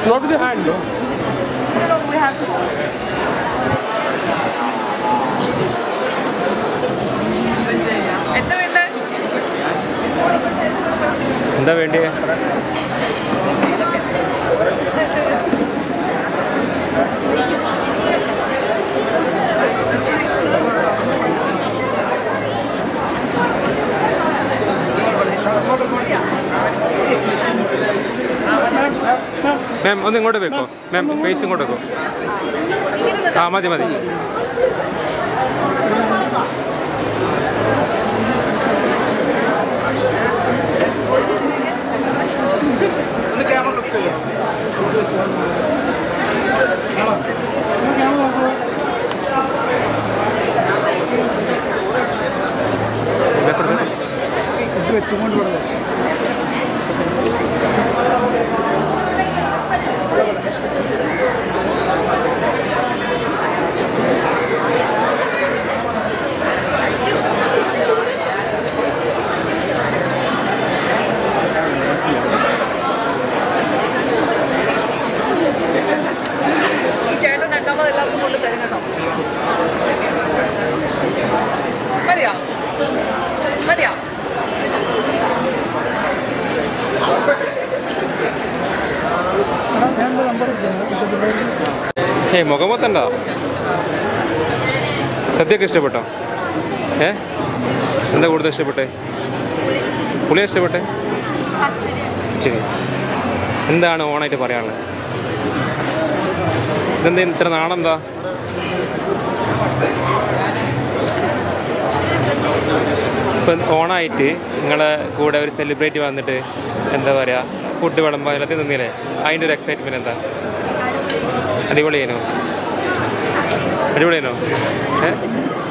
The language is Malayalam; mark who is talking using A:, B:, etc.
A: Not with the hand, no?
B: We have to. എന്താ വേണ്ടേ
A: എന്താ വേണ്ടിയേ മാം ഒന്ന് ഇങ്ങോട്ട് വെക്കോ മാം ഫേസ് ഇങ്ങോട്ട് വെക്കോ ആ മതി മതി
B: ഈ ചേട്ടൻ രണ്ടാമത് എല്ലാവർക്കും കൊണ്ട് തരും കേട്ടോ മതിയോ മതിയോ
A: ഏയ് മുഖം മൊത്തണ്ട സദ്യയൊക്കെ ഇഷ്ടപ്പെട്ടോ ഏ എന്താ കൂടുതൽ ഇഷ്ടപ്പെട്ടെ പുളിയെ ഇഷ്ടപ്പെട്ടെ ശരി എന്താണ് ഓണായിട്ട് പറയാനുള്ളത് ഇതെന്താ ഇത്ര നാടെന്താ ഇപ്പം ഓണായിട്ട് നിങ്ങളെ കൂടെ ഒരു സെലിബ്രേറ്റ് വന്നിട്ട് എന്താ പറയുക ഫുഡ് വിളമ്പോൾ അതിനകത്ത് നിന്നില്ലേ അതിൻ്റെ ഒരു എക്സൈറ്റ്മെൻറ്റ് എന്താ അടിപൊളിയേനോ അടിപൊളിയേനോ ഏ